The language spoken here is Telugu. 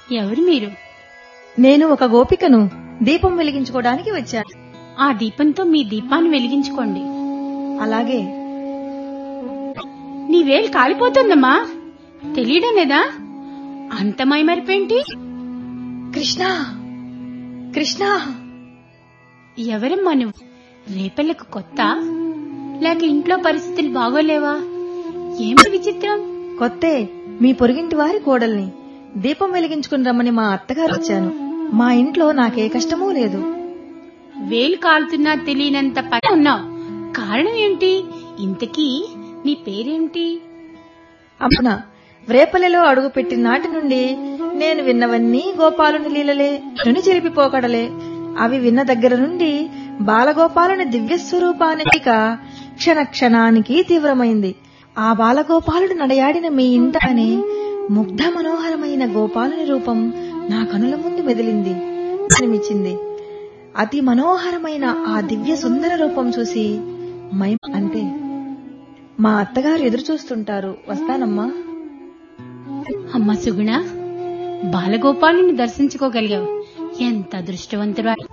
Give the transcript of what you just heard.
ఎవరు మీరు నేను ఒక గోపికను దీపం వెలిగించుకోవడానికి వచ్చాను ఆ దీపంతో మీ దీపాన్ని వెలిగించుకోండి అలాగే నీ వేలు కాలిపోతుందమ్మా తెలియడం లేదా అంత మైమరిపేంటి కృష్ణ కృష్ణ ఎవరమ్మా నువ్వు రేపల్లెకు కొత్త లేక ఇంట్లో పరిస్థితులు బాగోలేవా ఏమి విచిత్రం కొత్తే మీ పొరుగింటి వారి కోడల్ని దీపం వెలిగించుకుని రమ్మని మా అత్తగారు వచ్చాను మా ఇంట్లో నాకే కష్టమూ లేదు వేలు కాలుతున్నా తెలియనంత పని ఉన్నావు కారణం ఏంటి ఇంతకీ నీ పేరేంటి అప్పున వ్రేపల్లెలో అడుగుపెట్టిన నాటి నుండి నేను విన్నవన్నీ గోపాలుని లీలలే రుని చెరిపిపోకడలే అవి విన్న దగ్గర నుండి బాలగోపాలుని దివ్య స్వరూపానికి క్షణ క్షణానికి తీవ్రమైంది ఆ బాలగోపాలుడు నడయాడిన మీ ఇంట అనే ముగ్ధ మనోహరమైన గోపాలుని రూపం నా కనుల ముందు మెదిలింది అనిపించింది అతి మనోహరమైన ఆ దివ్య సుందర రూపం చూసి మై అంతే మా అత్తగారు ఎదురు చూస్తుంటారు వస్తానమ్మా అమ్మ సుగుణ బాలగోపాలుని దర్శించుకోగలిగావు ఎంత అదృష్టవంతురా